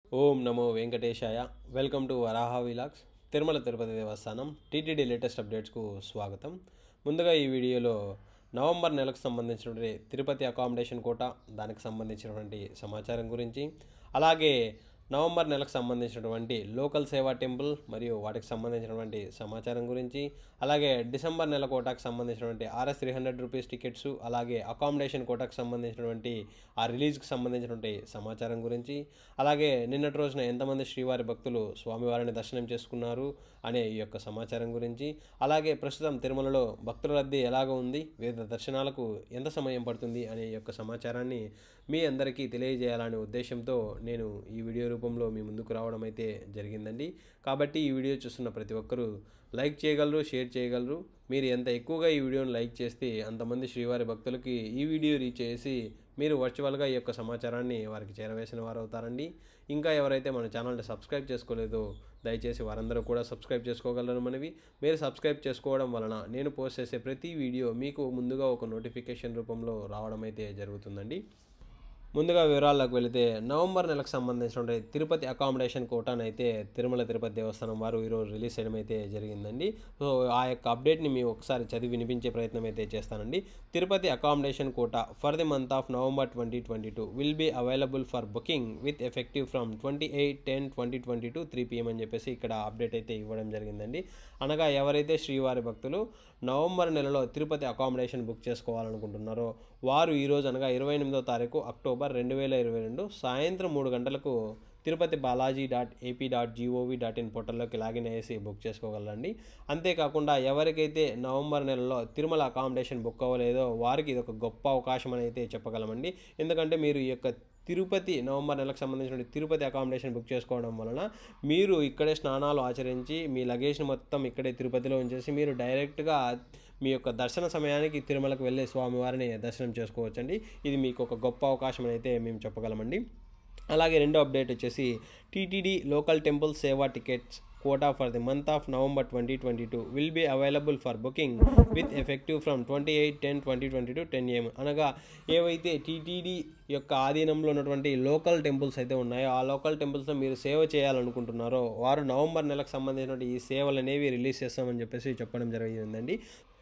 ఓం నమో వెంకటేశాయ welcome to Varaha vlogs Tirumala Tirupati Devasthanam TTD latest అప్డేట్స్కు స్వాగతం ముందుగా ఈ వీడియోలో నవంబర్ నెలకు సంబంధించినటువంటి తిరుపతి అకామిడేషన్ కోట దానికి సంబంధించినటువంటి సమాచారం గురించి అలాగే నవంబర్ నెలకు సంబంధించినటువంటి లోకల్ సేవా టెంపుల్ మరియు వాటికి సంబంధించినటువంటి సమాచారం గురించి అలాగే డిసెంబర్ నెల కోటాకు సంబంధించినటువంటి RS three hundred rupees tickets అలాగే అకామిడేషన్ కోటాకు సంబంధించినటువంటి ఆ రిలీజ్కి సంబంధించినటువంటి సమాచారం గురించి అలాగే నిన్నటి రోజున ఎంతమంది శ్రీవారి భక్తులు స్వామివారిని దర్శనం చేసుకున్నారు అనే ఈ యొక్క సమాచారం గురించి అలాగే ప్రస్తుతం తిరుమలలో భక్తుల రద్దీ ఎలాగ ఉంది వివిధ దర్శనాలకు ఎంత సమయం పడుతుంది అనే ఈ యొక్క సమాచారాన్ని మీ అందరికీ తెలియజేయాలనే ఉద్దేశంతో నేను ఈ వీడియో రూపంలో మీ ముందుకు రావడం అయితే జరిగిందండి కాబట్టి ఈ వీడియో చూస్తున్న ప్రతి ఒక్కరూ లైక్ చేయగలరు షేర్ చేయగలరు మీరు ఎంత ఎక్కువగా ఈ వీడియోని లైక్ చేస్తే అంతమంది శ్రీవారి భక్తులకి ఈ వీడియో రీచ్ చేసి మీరు వర్చువల్గా ఈ యొక్క సమాచారాన్ని వారికి చేరవేసిన వారు అవుతారండి ఇంకా ఎవరైతే మన ఛానల్ని సబ్స్క్రైబ్ చేసుకోలేదో దయచేసి వారందరూ కూడా సబ్స్క్రైబ్ చేసుకోగలరు మనవి మీరు సబ్స్క్రైబ్ చేసుకోవడం వలన నేను పోస్ట్ చేసే ప్రతి వీడియో మీకు ముందుగా ఒక నోటిఫికేషన్ రూపంలో రావడం అయితే జరుగుతుందండి ముందుగా వివరాల్లోకి వెళితే నవంబర్ నెలకు సంబంధించిన తిరుపతి అకామిడేషన్ కోటాను అయితే తిరుమల తిరుపతి దేవస్థానం వారు ఈరోజు రిలీజ్ చేయడం అయితే జరిగిందండి సో ఆ యొక్క అప్డేట్ని మీ ఒకసారి చదివి వినిపించే ప్రయత్నం అయితే చేస్తానండి Tirupati accommodation quota for the month of November twenty twenty two will be available for booking with effective from twenty eight ten twenty twenty two three PM అని చెప్పేసి ఇక్కడ అప్డేట్ అయితే ఇవ్వడం జరిగిందండి అనగా ఎవరైతే శ్రీవారి భక్తులు నవంబర్ నెలలో తిరుపతి అకామిడేషన్ బుక్ చేసుకోవాలనుకుంటున్నారో వారు ఈరోజు అనగా ఇరవై ఎనిమిదో తారీఖు అక్టోబర్ రెండు వేల ఇరవై రెండు సాయంత్రం మూడు గంటలకు Tirupati Balaji dot AP dot GOV dot in పోర్టల్లోకి లాగిన్ అయ్యేసి బుక్ చేసుకోగలరండి అంతేకాకుండా ఎవరికైతే నవంబర్ నెలలో తిరుమల అకామిడేషన్ బుక్ అవ్వలేదో వారికి ఇది ఒక గొప్ప అవకాశం అని అయితే చెప్పగలమండి ఎందుకంటే మీరు ఈ యొక్క తిరుపతి నవంబర్ నెలకు సంబంధించిన తిరుపతి అకామిడేషన్ బుక్ చేసుకోవడం వలన మీరు ఇక్కడే స్నానాలు ఆచరించి మీ లగేజ్ని మొత్తం ఇక్కడే తిరుపతిలో ఉంచేసి మీరు డైరెక్ట్గా మీ యొక్క దర్శన సమయానికి తిరుమలకు వెళ్ళే స్వామివారిని దర్శనం చేసుకోవచ్చండి ఇది మీకు ఒక గొప్ప అవకాశం అని అయితే మేము చెప్పగలమండి అలాగే రెండో అప్డేట్ వచ్చేసి TTD local temple seva tickets quota for the month of November twenty twenty two will be available for booking with effective from twenty eight ten twenty twenty two ten AM అనగా ఏవైతే టీటీడీ యొక్క ఆధీనంలో ఉన్నటువంటి local temples అయితే ఉన్నాయో ఆ local టెంపుల్స్లో మీరు సేవ చేయాలనుకుంటున్నారో వారు నవంబర్ నెలకు సంబంధించినటువంటి ఈ సేవలు అనేవి రిలీజ్ చేస్తామని చెప్పేసి చెప్పడం జరిగిందండి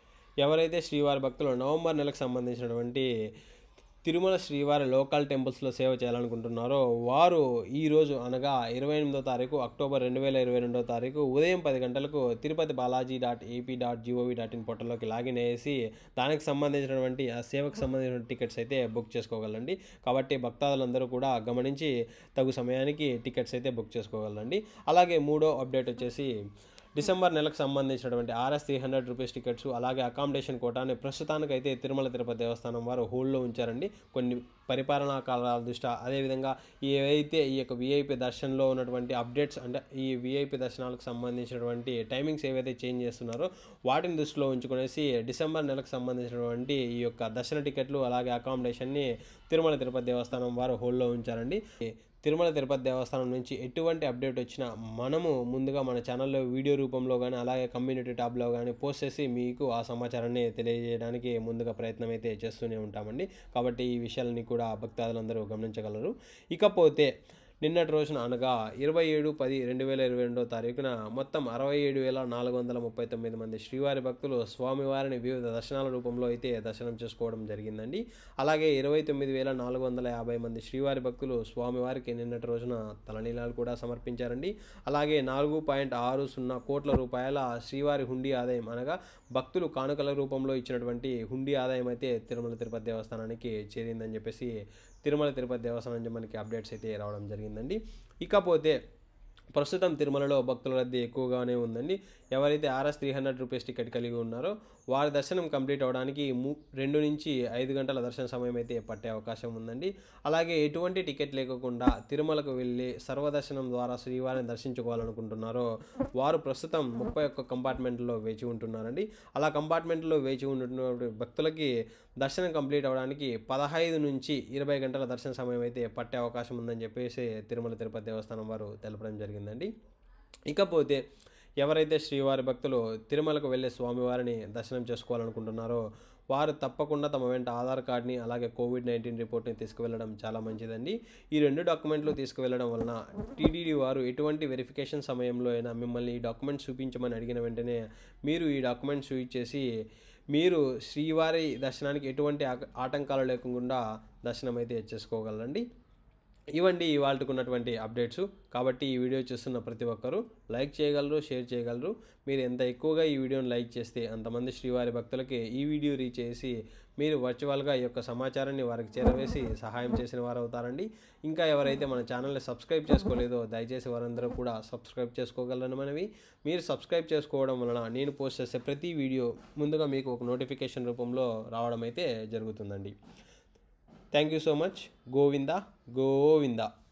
ఎవరైతే శ్రీవారి భక్తులు నవంబర్ నెలకు సంబంధించినటువంటి తిరుమల శ్రీవారి లోకల్ టెంపుల్స్లో సేవ చేయాలనుకుంటున్నారో వారు ఈరోజు అనగా ఇరవై ఎనిమిదో తారీఖు అక్టోబర్ రెండు వేల ఇరవై రెండో తారీఖు ఉదయం పది గంటలకు Tirupati Balaji dot AP dot GOV dot in పోర్టల్లోకి లాగిన్ అయ్యేసి దానికి సంబంధించినటువంటి ఆ సేవకు సంబంధించిన టికెట్స్ అయితే బుక్ చేసుకోగలండి కాబట్టి భక్తాదులందరూ కూడా గమనించి తగు సమయానికి టికెట్స్ అయితే బుక్ చేసుకోగలండి అలాగే మూడో అప్డేట్ వచ్చేసి డిసెంబర్ నెలకు సంబంధించినటువంటి RS three hundred rupees tickets అలాగే అకామిడేషన్ కోటాని ప్రస్తుతానికైతే తిరుమల తిరుపతి దేవస్థానం వారు హోల్డ్లో ఉంచారండి కొన్ని పరిపాలనా కాలాల దృష్ట్యా అదేవిధంగా ఏవైతే ఈ యొక్క విఐపి దర్శనంలో ఉన్నటువంటి అప్డేట్స్ అంటే ఈ విఐపి దర్శనాలకు సంబంధించినటువంటి టైమింగ్స్ ఏవైతే చేంజ్ చేస్తున్నారో వాటిని దృష్టిలో ఉంచుకునేసి డిసెంబర్ నెలకు సంబంధించినటువంటి ఈ యొక్క దర్శన టికెట్లు అలాగే అకామిడేషన్ని తిరుమల తిరుపతి దేవస్థానం వారు హోల్డ్లో ఉంచారండి తిరుమల తిరుపతి దేవస్థానం నుంచి ఎటువంటి అప్డేట్ వచ్చినా మనము ముందుగా మన ఛానల్లో వీడియో రూపంలో కానీ అలాగే కమ్యూనిటీ ట్యాబ్లో కానీ పోస్ట్ చేసి మీకు ఆ సమాచారాన్ని తెలియజేయడానికి ముందుగా ప్రయత్నం అయితే చేస్తూనే ఉంటామండి కాబట్టి ఈ విషయాలని కూడా భక్తాదులందరూ గమనించగలరు ఇకపోతే నిన్నటి రోజున అనగా ఇరవై ఏడు పది రెండు వేల ఇరవై రెండో తారీఖున మొత్తం అరవై ఏడు వేల నాలుగు వందల ముప్పై తొమ్మిది మంది శ్రీవారి భక్తులు స్వామివారిని వివిధ దర్శనాల రూపంలో అయితే దర్శనం చేసుకోవడం జరిగిందండి అలాగే ఇరవై తొమ్మిది వేల నాలుగు వందల యాభై మంది శ్రీవారి భక్తులు స్వామివారికి నిన్నటి రోజున తలనీలాలు కూడా సమర్పించారండి అలాగే నాలుగు పాయింట్ ఆరు సున్నా కోట్ల రూపాయల శ్రీవారి హుండీ ఆదాయం అనగా భక్తులు కానుకల రూపంలో ఇచ్చినటువంటి హుండీ ఆదాయం అయితే తిరుమల తిరుపతి దేవస్థానానికి చేరిందని చెప్పేసి తిరుమల తిరుపతి దేవస్థానం నుంచి మనకి అప్డేట్స్ అయితే రావడం జరిగిందండి ఇకపోతే ప్రస్తుతం తిరుమలలో భక్తుల రద్దీ ఎక్కువగానే ఉందండి ఎవరైతే RS three hundred rupees ticket కలిగి ఉన్నారో వారి దర్శనం కంప్లీట్ అవడానికి ము రెండు నుంచి ఐదు గంటల దర్శన సమయం అయితే పట్టే అవకాశం ఉందండి అలాగే ఎటువంటి టికెట్ లేకుండా తిరుమలకు వెళ్ళి సర్వదర్శనం ద్వారా శ్రీవారిని దర్శించుకోవాలనుకుంటున్నారో వారు ప్రస్తుతం ముప్పై ఒక్క కంపార్ట్మెంట్లో వేచి ఉంటున్నారండి అలా కంపార్ట్మెంట్లో వేచి ఉంటున్న భక్తులకి దర్శనం కంప్లీట్ అవ్వడానికి పదహైదు నుంచి ఇరవై గంటల దర్శన సమయం అయితే పట్టే అవకాశం ఉందని చెప్పేసి తిరుమల తిరుపతి దేవస్థానం వారు తెలపడం జరిగిందండి ఇకపోతే ఎవరైతే శ్రీవారి భక్తులు తిరుమలకు వెళ్ళే స్వామివారిని దర్శనం చేసుకోవాలనుకుంటున్నారో వారు తప్పకుండా తమ వెంట ఆధార్ కార్డ్ని అలాగే కోవిడ్ నైన్టీన్ రిపోర్ట్ని తీసుకువెళ్ళడం చాలా మంచిదండి ఈ రెండు డాక్యుమెంట్లు తీసుకువెళ్ళడం వలన టీటీడీ వారు ఎటువంటి వెరిఫికేషన్ సమయంలో అయినా మిమ్మల్ని ఈ డాక్యుమెంట్ చూపించమని అడిగిన వెంటనే మీరు ఈ డాక్యుమెంట్ చూపించేసి మీరు శ్రీవారి దర్శనానికి ఎటువంటి ఆక- ఆటంకాలు లేకుండా దర్శనం అయితే చేసుకోగలరండి ఇవండి ఇవాళకు ఉన్నటువంటి అప్డేట్స్ కాబట్టి ఈ వీడియో చూస్తున్న ప్రతి ఒక్కరూ లైక్ చేయగలరు షేర్ చేయగలరు మీరు ఎంత ఎక్కువగా ఈ వీడియోని లైక్ చేస్తే అంతమంది శ్రీవారి భక్తులకి ఈ వీడియో రీచ్ చేసి మీరు వర్చువల్గా ఈ యొక్క సమాచారాన్ని వారికి చేరవేసి సహాయం చేసిన వారు అవుతారండి ఇంకా ఎవరైతే మన ఛానల్ని సబ్స్క్రైబ్ చేసుకోలేదో దయచేసి వారందరూ కూడా సబ్స్క్రైబ్ చేసుకోగలరని మనవి మీరు సబ్స్క్రైబ్ చేసుకోవడం వలన నేను పోస్ట్ చేసే ప్రతి వీడియో ముందుగా మీకు ఒక నోటిఫికేషన్ రూపంలో రావడం అయితే జరుగుతుందండి thank you so much Govinda Govinda